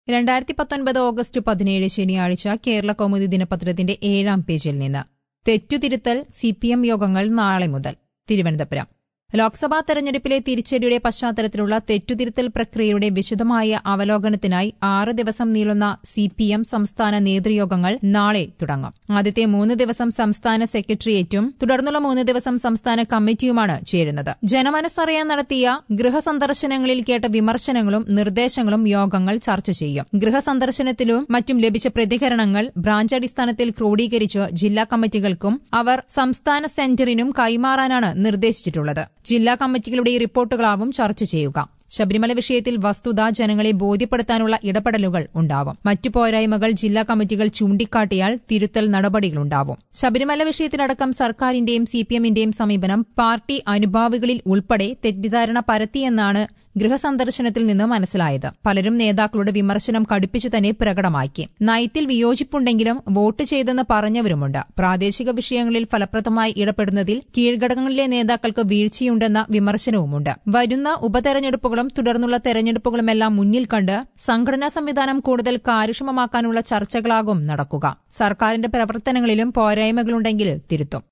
രണ്ടായിരത്തി പത്തൊൻപത് ഓഗസ്റ്റ് പതിനേഴ് ശനിയാഴ്ച കേരള കൗമുദി ദിനപത്രത്തിന്റെ ഏഴാം പേജിൽ നിന്ന് തെറ്റുതിരുത്തൽ സി പി എം യോഗങ്ങൾ നാളെ മുതൽ തിരുവനന്തപുരം ലോക്സഭാ തെരഞ്ഞെടുപ്പിലെ തിരിച്ചടിയുടെ പശ്ചാത്തലത്തിലുള്ള തെറ്റുതിരുത്തൽ പ്രക്രിയയുടെ വിശദമായ അവലോകനത്തിനായി ആറ് ദിവസം നീളുന്ന സി പി എം സംസ്ഥാന നേതൃയോഗങ്ങൾ നാളെ തുടങ്ങും ആദ്യത്തെ മൂന്ന് ദിവസം സംസ്ഥാന സെക്രട്ടേറിയറ്റും തുടർന്നുള്ള മൂന്ന് ദിവസം സംസ്ഥാന കമ്മിറ്റിയുമാണ് ചേരുന്നത് ജനമനസ്സറിയാൻ നടത്തിയ ഗൃഹസന്ദർശനങ്ങളിൽ കേട്ട വിമർശനങ്ങളും നിർദ്ദേശങ്ങളും യോഗങ്ങൾ ചർച്ച ചെയ്യും ഗൃഹസന്ദർശനത്തിലും മറ്റും ലഭിച്ച പ്രതികരണങ്ങൾ ബ്രാഞ്ച് അടിസ്ഥാനത്തിൽ ക്രോഡീകരിച്ച് ജില്ലാ കമ്മിറ്റികൾക്കും അവർ സംസ്ഥാന സെന്ററിനും കൈമാറാനാണ് നിർദ്ദേശിച്ചിട്ടുള്ളത് ജില്ലാ കമ്മിറ്റികളുടെ ഈ റിപ്പോർട്ടുകളാവും ചർച്ച ചെയ്യുക ശബരിമല വിഷയത്തിൽ വസ്തുത ജനങ്ങളെ ബോധ്യപ്പെടുത്താനുള്ള ഇടപെടലുകൾ ഉണ്ടാവും മറ്റു പോരായ്മകൾ ജില്ലാ കമ്മിറ്റികൾ ചൂണ്ടിക്കാട്ടിയാൽ തിരുത്തൽ നടപടികളുണ്ടാവും ശബരിമല വിഷയത്തിലടക്കം സർക്കാരിന്റെയും സിപിഎമ്മിന്റെയും സമീപനം പാർട്ടി അനുഭാവികളിൽ ഉൾപ്പെടെ തെറ്റിദ്ധാരണ പരത്തിയെന്നാണ് ഗൃഹസന്ദർശനത്തിൽ നിന്ന് മനസ്സിലായത് പലരും നേതാക്കളുടെ വിമർശനം കടുപ്പിച്ചു തന്നെ പ്രകടമാക്കി നയത്തിൽ വിയോജിപ്പുണ്ടെങ്കിലും വോട്ട് ചെയ്തെന്ന് പറഞ്ഞവരുമുണ്ട് പ്രാദേശിക വിഷയങ്ങളിൽ ഫലപ്രദമായി ഇടപെടുന്നതിൽ കീഴ്ഘടകങ്ങളിലെ നേതാക്കൾക്ക് വീഴ്ചയുണ്ടെന്ന വിമർശനവുമുണ്ട് വരുന്ന ഉപതെരഞ്ഞെടുപ്പുകളും തുടർന്നുള്ള തെരഞ്ഞെടുപ്പുകളുമെല്ലാം മുന്നിൽ കണ്ട് സംഘടനാ സംവിധാനം കൂടുതൽ കാര്യക്ഷമമാക്കാനുള്ള ചർച്ചകളാകും നടക്കുക സർക്കാരിന്റെ പ്രവർത്തനങ്ങളിലും പോരായ്മകളുണ്ടെങ്കിൽ തിരുത്തും